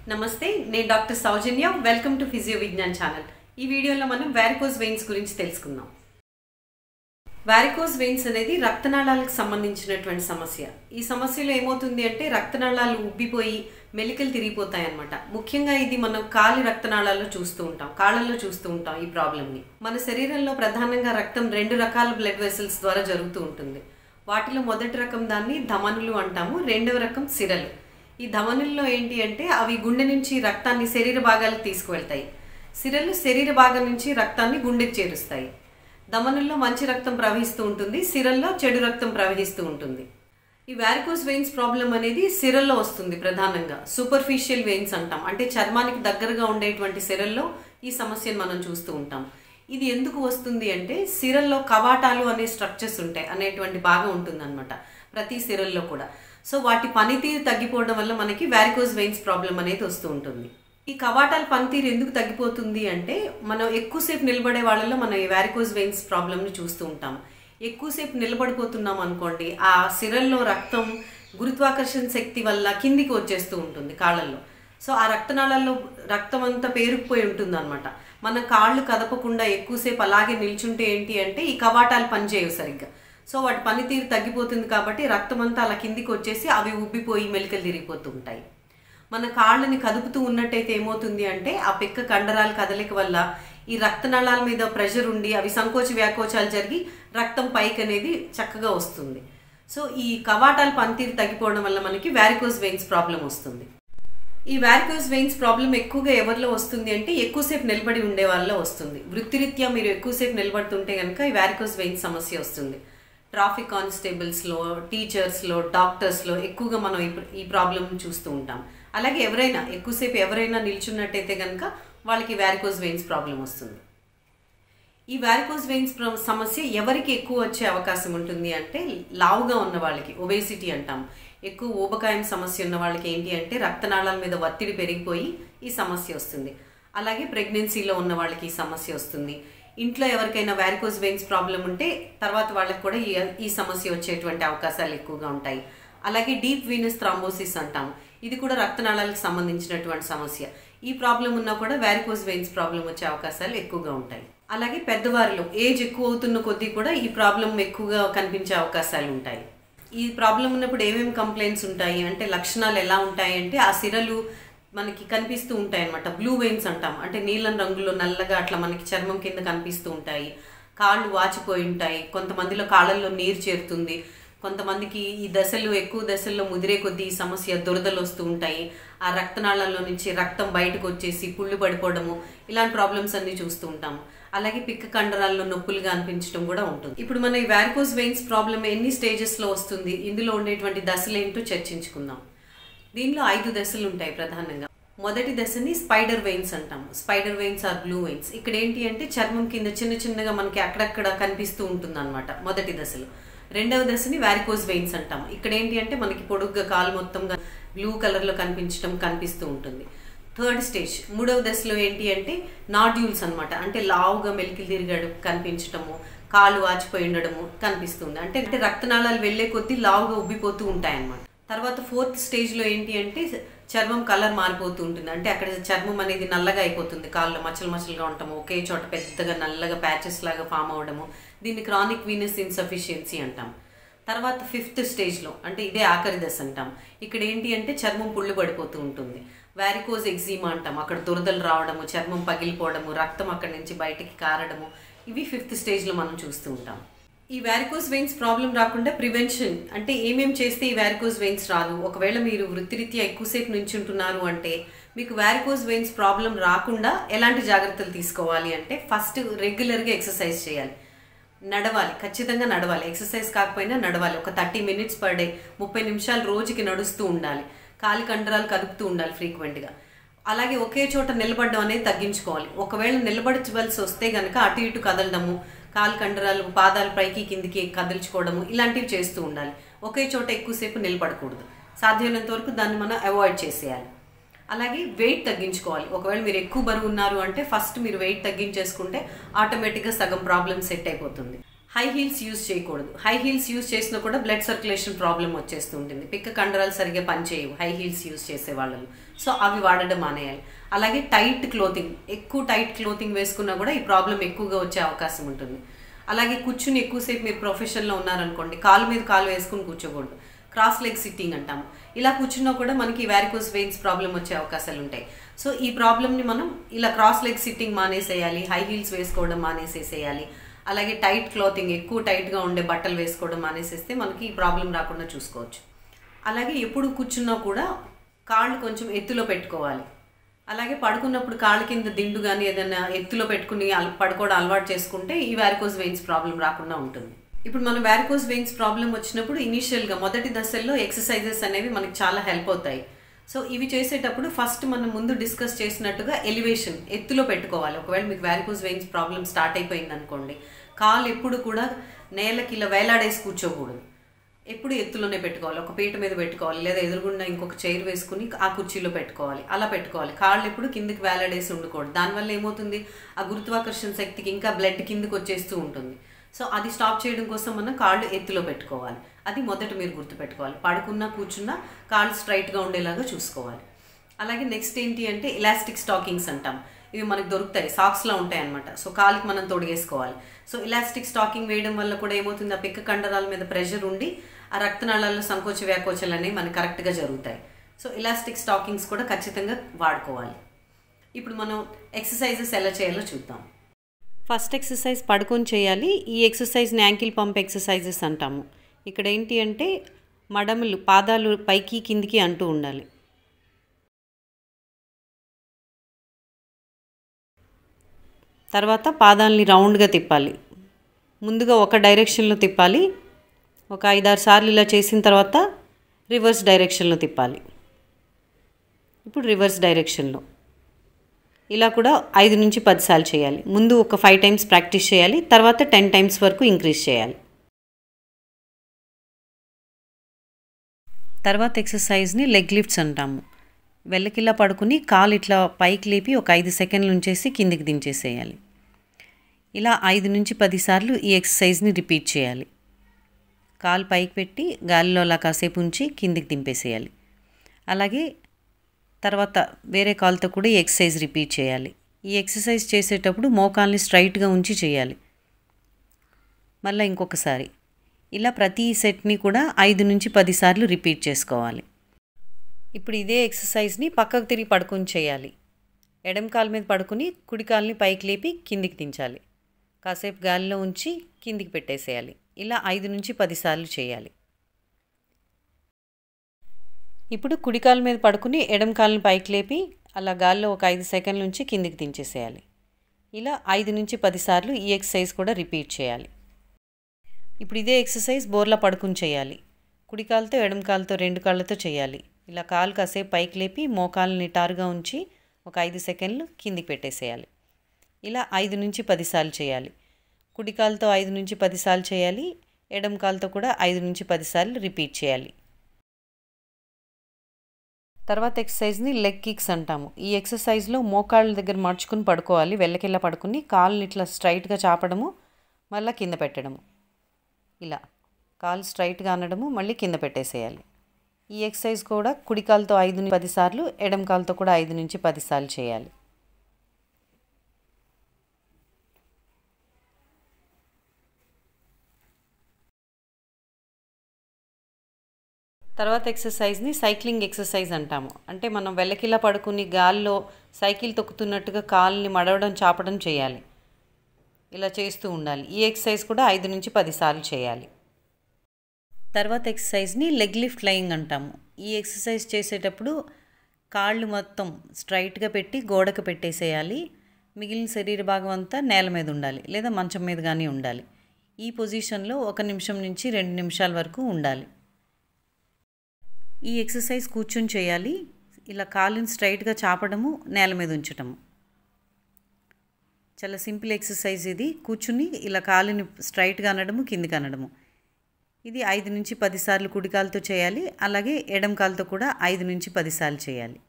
నమస్తే నేను doctor Soujanya welcome to physio Vignan channel ఈ వీడియోలో మనం వ్యారికోజ్ వెయిన్స్ గురించి తెలుసుకుందాం వ్యారికోజ్ వెయిన్స్ అనేది రక్తనాళాలకు సంబంధించినటువంటి సమస్య ఈ సమస్యలో ఏమవుతుంది అంటే రక్తనాళాలు ఉబ్బిపోయి మెలికలు తిరిగిపోతాయి అనమాట ముఖ్యంగా ఇది మనం కాలి రక్తనాళాల్లో చూస్తూ ఉంటాం కాళ్ళల్లో చూస్తూ ఉంటాం ఈ ప్రాబ్లమ్ని మన శరీరంలో ప్రధానంగా రక్తం రెండు రకాల బ్లడ్ వెసల్స్ ద్వారా జరుగుతూ ఉంటుంది వాటిలో మొదటి రకం దాన్ని ధమనులు అంటాము రెండవ రకం సిరలు ఈ ధమనుల్లో ఏంటి అంటే అవి గుండె నుంచి రక్తాన్ని శరీర భాగాలకు తీసుకువెళ్తాయి సిరలు శరీర భాగం నుంచి రక్తాన్ని గుండెకి చేరుస్తాయి ధమనుల్లో మంచి రక్తం ప్రవహిస్తూ ఉంటుంది సిరల్లో చెడు రక్తం ప్రవహిస్తూ ఉంటుంది ఈ వ్యారికోస్ వెయిన్స్ ప్రాబ్లం అనేది సిరల్లో వస్తుంది ప్రధానంగా సూపర్ఫిషియల్ వెయిన్స్ అంటాం అంటే చర్మానికి దగ్గరగా ఉండేటువంటి సిరల్లో ఈ సమస్యను మనం చూస్తూ ఉంటాం ఇది ఎందుకు వస్తుంది అంటే సిరల్లో కవాటాలు అనే స్ట్రక్చర్స్ ఉంటాయి అనేటువంటి భాగం ఉంటుందన్నమాట ప్రతి సిరల్లో కూడా సో వాటి పనితీరు తగ్గిపోవడం వల్ల మనకి వ్యారికోజ్ వెయిన్స్ ప్రాబ్లం అనేది వస్తూ ఉంటుంది ఈ కవాటాల పనితీరు ఎందుకు తగ్గిపోతుంది అంటే మనం ఎక్కువసేపు నిలబడే వాళ్ళలో మనం ఈ వ్యారికోజ్ వెయిన్స్ ప్రాబ్లమ్ని చూస్తూ ఉంటాం ఎక్కువసేపు నిలబడిపోతున్నాం అనుకోండి ఆ సిరల్లో రక్తం గురుత్వాకర్షణ శక్తి వల్ల కిందికి వచ్చేస్తూ ఉంటుంది కాళ్ళల్లో సో ఆ రక్తనాళాల్లో రక్తం అంతా పేరుకుపోయి ఉంటుంది అనమాట మన కాళ్ళు కదపకుండా ఎక్కువసేపు అలాగే నిల్చుంటే ఏంటి అంటే ఈ కవాటాలు పనిచేయవు సరిగ్గా సో వాటి పనితీరు తగ్గిపోతుంది కాబట్టి రక్తం అంతా అలా కిందికి వచ్చేసి అవి ఉబ్బిపోయి మెలికలు తిరిగిపోతూ ఉంటాయి మన కాళ్ళని కదుపుతూ ఉన్నట్టయితే ఏమవుతుంది అంటే ఆ పిక్క కండరాల కదలిక వల్ల ఈ రక్తనాళాల మీద ప్రెషర్ ఉండి అవి సంకోచ వ్యాకోచాలు జరిగి రక్తం పైకి అనేది చక్కగా వస్తుంది సో ఈ కవాటాల పనితీరు తగ్గిపోవడం వల్ల మనకి వ్యారికోజ్ వెయిన్స్ ప్రాబ్లం వస్తుంది ఈ వ్యారికోజ్ వెయిన్స్ ప్రాబ్లం ఎక్కువగా ఎవరిలో వస్తుంది అంటే ఎక్కువసేపు నిలబడి ఉండే వాళ్ళలో వస్తుంది వృత్తిరీత్యా మీరు ఎక్కువసేపు నిలబడుతుంటే కనుక ఈ వ్యారికోజ్ వెయిన్స్ సమస్య వస్తుంది ట్రాఫిక్ కానిస్టేబుల్స్లో టీచర్స్లో డాక్టర్స్లో ఎక్కువగా మనం ఈ ప్రాబ్లం చూస్తూ ఉంటాం అలాగే ఎవరైనా ఎక్కువసేపు ఎవరైనా నిల్చున్నట్టయితే కనుక వాళ్ళకి వ్యారికోజ్ వెయిన్స్ ప్రాబ్లం వస్తుంది ఈ వ్యారికోజ్ వెయిన్స్ సమస్య ఎవరికి ఎక్కువ వచ్చే అవకాశం ఉంటుంది అంటే లావుగా ఉన్న వాళ్ళకి ఒబేసిటీ అంటాం ఎక్కువ ఊబకాయం సమస్య ఉన్న వాళ్ళకి ఏంటి అంటే రక్తనాళాల మీద ఒత్తిడి పెరిగిపోయి ఈ సమస్య వస్తుంది అలాగే ప్రెగ్నెన్సీలో ఉన్న వాళ్ళకి ఈ సమస్య వస్తుంది ఇంట్లో ఎవరికైనా వ్యారికోజ్ వెయిన్స్ ప్రాబ్లం ఉంటే తర్వాత వాళ్ళకి కూడా ఈ ఈ సమస్య వచ్చేటువంటి అవకాశాలు ఎక్కువగా ఉంటాయి అలాగే డీప్ వీనస్ థ్రాంబోసిస్ అంటాం ఇది కూడా రక్తనాళాలకు సంబంధించినటువంటి సమస్య ఈ ప్రాబ్లం ఉన్నా కూడా వ్యారికోజ్ వెయిన్స్ ప్రాబ్లం వచ్చే అవకాశాలు ఎక్కువగా ఉంటాయి అలాగే పెద్దవారిలో ఏజ్ ఎక్కువ అవుతున్న కొద్దీ కూడా ఈ ప్రాబ్లం ఎక్కువగా కనిపించే అవకాశాలు ఉంటాయి ఈ ప్రాబ్లం ఉన్నప్పుడు ఏమేమి కంప్లైంట్స్ ఉంటాయి అంటే లక్షణాలు ఎలా ఉంటాయి అంటే ఆ సిరలు మనకి కనిపిస్తూ ఉంటాయి అనమాట బ్లూ వెయిన్స్ అంటాం అంటే నీలం రంగులో నల్లగా అట్లా మనకి చర్మం కింద కనిపిస్తూ ఉంటాయి కాళ్ళు వాచిపోయి ఉంటాయి కొంతమందిలో కాళ్ళల్లో నీరు చేరుతుంది కొంతమందికి ఈ దశలు ఎక్కువ దశల్లో ముదిరే కొద్దీ ఈ సమస్య దురదలు వస్తూ ఉంటాయి ఆ రక్తనాళాల్లో నుంచి రక్తం బయటకు వచ్చేసి పుళ్ళు పడిపోవడము ఇలాంటి ప్రాబ్లమ్స్ అన్ని చూస్తూ ఉంటాము అలాగే పిక్క కండరాల్లో నొప్పులుగా అనిపించడం కూడా ఉంటుంది ఇప్పుడు మన ఈ వ్యారికోజ్ వెయిన్స్ ప్రాబ్లం ఎన్ని స్టేజెస్లో వస్తుంది ఇందులో ఉండేటువంటి దశలు ఏంటో చర్చించుకుందాం దీనిలో ఐదు దశలు ఉంటాయి ప్రధానంగా మొదటి దశని స్పైడర్ వెయిన్స్ అంటాము spider veins or blue veins ఇక్కడ ఏంటి అంటే చర్మం కింద చిన్న చిన్నగా మనకి అక్కడక్కడ కనిపిస్తూ ఉంటుంది అనమాట మొదటి దశలో రెండవ దశని వ్యారికోజ్ వెయిన్స్ అంటాము ఇక్కడ ఏంటి అంటే మనకి పొడుగ్గా కాలు మొత్తంగా బ్లూ కలర్లో కనిపించడం కనిపిస్తూ ఉంటుంది థర్డ్ స్టేజ్ మూడవ దశలో ఏంటి అంటే నాడ్యూల్స్ అనమాట అంటే లావుగా మెలికి తిరగడం కనిపించడము కాలు వాచిపోయి ఉండడము కనిపిస్తుంది అంటే అంటే రక్తనాళాలు వెళ్లే కొద్దీ లావుగా ఉబ్బిపోతూ ఉంటాయి అన్నమాట తర్వాత ఫోర్త్ స్టేజ్లో ఏంటి అంటే చర్మం కలర్ మారిపోతూ ఉంటుంది అంటే అక్కడ చర్మం అనేది నల్లగా అయిపోతుంది కాళ్ళు మచ్చలు మచ్చలుగా ఉండటము ఒకే చోట పెద్దగా నల్లగా ప్యాచెస్ లాగా ఫామ్ అవడము దీన్ని క్రానిక్ వీనస్ ఇన్సఫిషియన్సీ అంటాం తర్వాత ఫిఫ్త్ స్టేజ్లో అంటే ఇదే ఆఖరి దశ అంటాం ఇక్కడ ఏంటి అంటే చర్మం పుళ్ళు పడిపోతూ ఉంటుంది వ్యారికోజ్ ఎగ్జీమా అంటాం అక్కడ దురదలు రావడము చర్మం పగిలిపోవడము రక్తం అక్కడి నుంచి బయటికి కారడము ఇవి ఫిఫ్త్ స్టేజ్లో మనం చూస్తూ ఉంటాం ఈ వ్యారికోజ్ వెయిన్స్ ప్రాబ్లం రాకుండా ప్రివెన్షన్ అంటే ఏమేం చేస్తే ఈ వ్యారికోజ్ వెయిన్స్ రాదు ఒకవేళ మీరు వృత్తిరీత్యా ఎక్కువసేపు నుంచుంటున్నారు అంటే మీకు వ్యారికోజ్ వెయిన్స్ ప్రాబ్లం రాకుండా ఎలాంటి జాగ్రత్తలు తీసుకోవాలి అంటే ఫస్ట్ రెగ్యులర్గా ఎక్సర్సైజ్ చేయాలి నడవాలి ఖచ్చితంగా నడవాలి ఎక్సర్సైజ్ కాకపోయినా నడవాలి ఒక థర్టీ మినిట్స్ పర్ డే ముప్పై నిమిషాలు రోజుకి నడుస్తూ ఉండాలి కాలి కండరాలు కదుపుతూ ఉండాలి ఫ్రీక్వెంట్గా అలాగే ఒకే చోట నిలబడడం అనేది తగ్గించుకోవాలి ఒకవేళ నిలబడవలసి వస్తే కనుక అటు ఇటు కదలడము కాలు కండరాలు పాదాలు పైకి కిందికి కదిల్చుకోవడము ఇలాంటివి చేస్తూ ఉండాలి ఒకే చోట ఎక్కువసేపు నిలబడకూడదు సాధ్యమైనంత వరకు దాన్ని మనం అవాయిడ్ చేసేయాలి అలాగే వెయిట్ తగ్గించుకోవాలి ఒకవేళ మీరు ఎక్కువ బరువు ఉన్నారు అంటే ఫస్ట్ మీరు వెయిట్ తగ్గించేసుకుంటే ఆటోమేటిక్గా సగం ప్రాబ్లం సెట్ అయిపోతుంది హై హీల్స్ యూస్ చేయకూడదు హై హీల్స్ యూస్ చేసినా కూడా బ్లడ్ సర్క్యులేషన్ ప్రాబ్లం వచ్చేస్తూ ఉంటుంది పిక్క కండరాలు సరిగ్గా పనిచేయవు హై హీల్స్ యూస్ చేసే వాళ్ళలో సో అవి వాడడం మానేయాలి అలాగే టైట్ క్లోతింగ్ ఎక్కువ టైట్ క్లోతింగ్ వేసుకున్నా కూడా ఈ ప్రాబ్లం ఎక్కువగా వచ్చే అవకాశం ఉంటుంది అలాగే కూర్చుని ఎక్కువసేపు మీరు ప్రొఫెషన్లో ఉన్నారనుకోండి కాలు మీద కాలు వేసుకుని కూర్చోకూడదు క్రాస్ లెగ్ సిట్టింగ్ అంటాము ఇలా కూర్చున్నా కూడా మనకి వ్యారికోస్ వెయిన్స్ ప్రాబ్లం వచ్చే అవకాశాలు ఉంటాయి సో ఈ ప్రాబ్లమ్ని మనం ఇలా క్రాస్ లెగ్ సిట్టింగ్ మానేసేయాలి హై హీల్స్ వేసుకోవడం మానేసేసేయాలి అలాగే టైట్ క్లాతింగ్ ఎక్కువ టైట్గా ఉండే బట్టలు వేసుకోవడం మానేసేస్తే మనకి ఈ ప్రాబ్లం రాకుండా చూసుకోవచ్చు అలాగే ఎప్పుడు కూర్చున్నా కూడా కాళ్ళు కొంచెం ఎత్తులో పెట్టుకోవాలి అలాగే పడుకున్నప్పుడు కాళ్ళ కింద దిండు కానీ ఏదైనా ఎత్తులో పెట్టుకుని అల- పడుకోవడం అలవాటు చేసుకుంటే ఈ వ్యారికోస్ వెయిన్స్ ప్రాబ్లం రాకుండా ఉంటుంది ఇప్పుడు మనం వ్యారికోస్ వెయిన్స్ ప్రాబ్లం వచ్చినప్పుడు ఇనీషియల్గా మొదటి దశల్లో ఎక్సర్సైజెస్ అనేవి మనకి చాలా హెల్ప్ అవుతాయి సో ఇవి చేసేటప్పుడు ఫస్ట్ మనం ముందు డిస్కస్ చేసినట్టుగా ఎలివేషన్ ఎత్తులో పెట్టుకోవాలి ఒకవేళ మీకు వ్యారికోస్ వెయిన్స్ ప్రాబ్లం స్టార్ట్ అయిపోయింది అనుకోండి కాలు ఎప్పుడు కూడా నేలకి ఇలా వేలాడేసి కూర్చోకూడదు ఎప్పుడు ఎత్తులోనే పెట్టుకోవాలి ఒక పీట మీద పెట్టుకోవాలి లేదా ఎదురుగుండా ఇంకొక చైర్ వేసుకుని ఆ కుర్చీలో పెట్టుకోవాలి అలా పెట్టుకోవాలి కాళ్ళు ఎప్పుడు కిందికి వేలాడేసి ఉండకూడదు దానివల్ల ఏమవుతుంది ఆ గురుత్వాకర్షణ శక్తికి ఇంకా బ్లడ్ కిందికి వచ్చేస్తూ ఉంటుంది సో అది స్టాప్ చేయడం కోసం మనం కాళ్ళు ఎత్తులో పెట్టుకోవాలి అది మొదట మీరు గుర్తుపెట్టుకోవాలి పడుకున్నా కూర్చున్నా కాళ్ళు స్ట్రైట్గా ఉండేలాగా చూసుకోవాలి అలాగే నెక్స్ట్ ఏంటి అంటే ఇలాస్టిక్ స్టాకింగ్స్ అంటాం ఇవి మనకు దొరుకుతాయి సాక్స్లో ఉంటాయి అనమాట సో కాలికి మనం తొడిగేసుకోవాలి సో ఇలాస్టిక్ స్టాకింగ్ వేయడం వల్ల కూడా ఏమవుతుంది ఆ పిక్క కండరాల మీద ప్రెషర్ ఉండి ఆ రక్తనాళాల్లో సంకోచ వ్యాకోచాలు అనేవి మనకి కరెక్ట్గా జరుగుతాయి సో ఇలాస్టిక్ స్టాకింగ్స్ కూడా ఖచ్చితంగా వాడుకోవాలి ఇప్పుడు మనం ఎక్సర్సైజెస్ ఎలా చేయాలో చూద్దాం ఫస్ట్ ఎక్సర్సైజ్ పడుకొని చేయాలి ఈ ఎక్సర్సైజ్ని యాంకిల్ పంప్ ఎక్సర్సైజెస్ అంటాము ఇక్కడ ఏంటి అంటే మడమలు పాదాలు పైకి కిందికి అంటూ ఉండాలి తర్వాత పాదాలని రౌండ్గా తిప్పాలి ముందుగా ఒక డైరెక్షన్లో తిప్పాలి ఒక ఐదారు సార్లు ఇలా చేసిన తర్వాత రివర్స్ డైరెక్షన్లో తిప్పాలి ఇప్పుడు రివర్స్ డైరెక్షన్లో ఇలా కూడా ఐదు నుంచి పది సార్లు చేయాలి ముందు ఒక ఫైవ్ టైమ్స్ ప్రాక్టీస్ చేయాలి తర్వాత టెన్ టైమ్స్ వరకు ఇంక్రీజ్ చేయాలి తర్వాత ఎక్సర్సైజ్ని లెగ్ లిఫ్ట్స్ అంటాము వెల్లకిలా పడుకుని కాలు ఇట్లా పైకి లేపి ఒక ఐదు సెకండ్లు ఉంచేసి కిందికి దించేసేయాలి ఇలా ఐదు నుంచి పదిసార్లు ఈ ఎక్సర్సైజ్ని రిపీట్ చేయాలి కాలు పైకి పెట్టి గాలిలో అలా కాసేపు ఉంచి కిందికి దింపేసేయాలి అలాగే తర్వాత వేరే కాల్తో కూడా ఈ ఎక్సర్సైజ్ రిపీట్ చేయాలి ఈ ఎక్సర్సైజ్ చేసేటప్పుడు మోకాల్ని స్ట్రైట్గా ఉంచి చేయాలి మళ్ళీ ఇంకొకసారి ఇలా ప్రతి సెట్ని కూడా ఐదు నుంచి పదిసార్లు రిపీట్ చేసుకోవాలి ఇప్పుడు ఇదే ఎక్సర్సైజ్ని పక్కకు తిరిగి పడుకొని చేయాలి ఎడమ కాలు మీద పడుకుని కుడి కాలుని పైకి లేపి కిందికి దించాలి కాసేపు గాలిలో ఉంచి కిందికి పెట్టేసేయాలి ఇలా ఐదు నుంచి పదిసార్లు చేయాలి ఇప్పుడు కుడి కాలు మీద పడుకుని ఎడమ కాలుని పైకి లేపి అలా గాల్లో ఒక ఐదు సెకండ్ల నుంచి కిందికి దించేసేయాలి ఇలా ఐదు నుంచి పదిసార్లు ఈ ఎక్సర్సైజ్ కూడా రిపీట్ చేయాలి ఇప్పుడు ఇదే ఎక్సర్సైజ్ బోర్లా పడుకుని చేయాలి కుడి కాలుతో ఎడమ కాలుతో రెండు కాళ్ళతో చేయాలి ఇలా కాలు కాసేపు పైకి లేపి మోకాలు నిటారుగా ఉంచి ఒక ఐదు సెకండ్లు కిందికి పెట్టేసేయాలి ఇలా ఐదు నుంచి పదిసార్లు చేయాలి కుడి కాలుతో ఐదు నుంచి పదిసార్లు చేయాలి ఎడమ కాలుతో కూడా ఐదు నుంచి పదిసార్లు రిపీట్ చేయాలి తర్వాత ఎక్సర్సైజ్ని లెగ్ కిక్స్ అంటాము ఈ ఎక్సర్సైజ్లో మోకాళ్ళ దగ్గర మడుచుకుని పడుకోవాలి వెళ్ళకెళ్ళ పడుకుని కాళ్ళని ఇట్లా స్ట్రైట్గా చాపడము మళ్ళీ కింద పెట్టడము ఇలా కాలు స్ట్రైట్గా అనడము మళ్ళీ కింద పెట్టేసేయాలి ఈ ఎక్సర్సైజ్ కూడా కుడి కాలుతో ఐదు నుంచి పది సార్లు ఎడమ కాలుతో కూడా ఐదు నుంచి పది సార్లు చేయాలి తర్వాత ఎక్సర్సైజ్ని సైక్లింగ్ ఎక్సర్సైజ్ అంటాము అంటే మనం వెల్లకిలా పడుకుని గాల్లో సైకిల్ తొక్కుతున్నట్టుగా కాళ్ళని మడవడం చాపడం చేయాలి ఇలా చేస్తూ ఉండాలి ఈ ఎక్సర్సైజ్ కూడా ఐదు నుంచి పది సార్లు చేయాలి తర్వాత ఎక్సర్సైజ్ని లెగ్ లిఫ్ట్ లయింగ్ అంటాము ఈ ఎక్సర్సైజ్ చేసేటప్పుడు కాళ్ళు మొత్తం స్ట్రైట్గా పెట్టి గోడకు పెట్టేసేయాలి మిగిలిన శరీర భాగం అంతా నేల మీద ఉండాలి లేదా మంచం మీద కానీ ఉండాలి ఈ పొజిషన్లో ఒక నిమిషం నుంచి రెండు నిమిషాల వరకు ఉండాలి ఈ ఎక్సర్సైజ్ కూర్చొని చేయాలి ఇలా కాళ్ళని స్ట్రైట్గా చాపడము నేల మీద ఉంచటము చాలా సింపుల్ ఎక్సర్సైజ్ ఇది కూర్చుని ఇలా కాలుని స్ట్రైట్గా అనడము కిందికి అనడము ఇది ఐదు నుంచి పదిసార్లు కుడికాలతో చేయాలి అలాగే ఎడం కాలుతో కూడా ఐదు నుంచి పదిసార్లు చేయాలి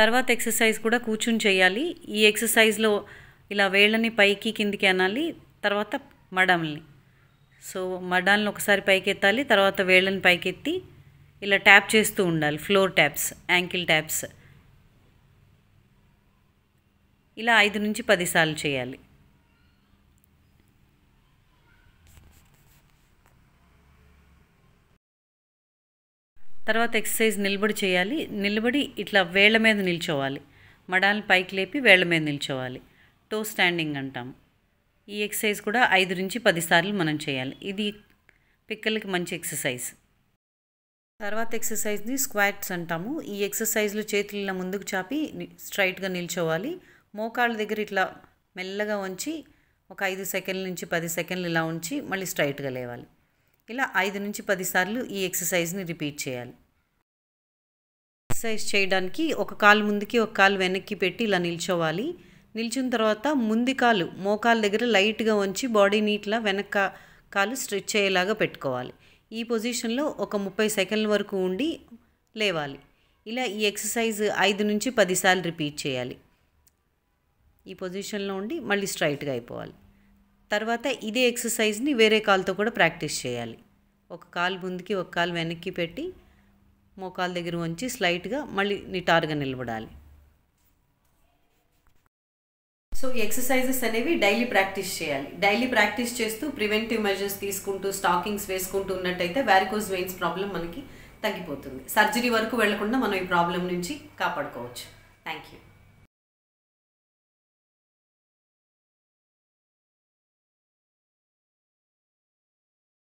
తర్వాత ఎక్సర్సైజ్ కూడా కూర్చుని చేయాలి ఈ ఎక్సర్సైజ్లో ఇలా వేళ్ళని పైకి కిందికి అనాలి తర్వాత మడమల్ని సో మడాలను ఒకసారి పైకి ఎత్తాలి తర్వాత వేళ్ళని పైకెత్తి ఇలా ట్యాప్ చేస్తూ ఉండాలి ఫ్లోర్ ట్యాప్స్ యాంకిల్ ట్యాప్స్ ఇలా ఐదు నుంచి పదిసార్లు చేయాలి తర్వాత ఎక్సర్సైజ్ నిలబడి చేయాలి నిలబడి ఇట్లా వేళ్ళ మీద నిల్చోవాలి మడాలను పైకి లేపి వేళ్ళ మీద నిల్చోవాలి టో స్టాండింగ్ అంటాం ఈ ఎక్సర్సైజ్ కూడా ఐదు నుంచి పదిసార్లు మనం చేయాలి ఇది పిక్కలకి మంచి ఎక్సర్సైజ్ తర్వాత ఎక్సర్సైజ్ని స్క్వాట్స్ అంటాము ఈ ఎక్సర్సైజ్లో చేతులు ఇలా ముందుకు చాపి స్ట్రైట్గా నిల్చోవాలి మోకాళ్ళ దగ్గర ఇట్లా మెల్లగా ఉంచి ఒక ఐదు సెకండ్ల నుంచి పది సెకండ్లు ఇలా ఉంచి మళ్ళీ స్ట్రైట్గా లేవాలి ఇలా ఐదు నుంచి పదిసార్లు ఈ ఎక్సర్సైజ్ని రిపీట్ చేయాలి ఎక్సర్సైజ్ చేయడానికి ఒక కాలు ముందుకి ఒక కాలు వెనక్కి పెట్టి ఇలా నిల్చోవాలి నిల్చున్న తర్వాత ముందు కాలు మోకాల దగ్గర లైట్గా ఉంచి బాడీని ఇట్లా వెనక కాలు స్ట్రెచ్ అయ్యేలాగా పెట్టుకోవాలి ఈ పొజిషన్లో ఒక ముప్పై సెకండ్ల వరకు ఉండి లేవాలి ఇలా ఈ ఎక్సర్సైజ్ ఐదు నుంచి పదిసార్లు రిపీట్ చేయాలి ఈ పొజిషన్లో ఉండి మళ్ళీ స్ట్రైట్గా అయిపోవాలి తర్వాత ఇదే ఎక్సర్సైజ్ని వేరే కాలుతో కూడా ప్రాక్టీస్ చేయాలి ఒక కాలు ముందుకి ఒక కాలు వెనక్కి పెట్టి మోకాల దగ్గర ఉంచి స్లైట్గా మళ్ళీ నిటారుగా నిలబడాలి సో ఈ ఎక్సర్సైజెస్ అనేవి డైలీ ప్రాక్టీస్ చేయాలి డైలీ ప్రాక్టీస్ చేస్తూ ప్రివెంటివ్ మెజర్స్ తీసుకుంటూ స్టాకింగ్స్ వేసుకుంటూ ఉన్నట్టయితే వ్యారికోజ్ వెయిన్స్ ప్రాబ్లం మనకి తగ్గిపోతుంది సర్జరీ వరకు వెళ్లకుండా మనం ఈ ప్రాబ్లం నుంచి కాపాడుకోవచ్చు థ్యాంక్ యూ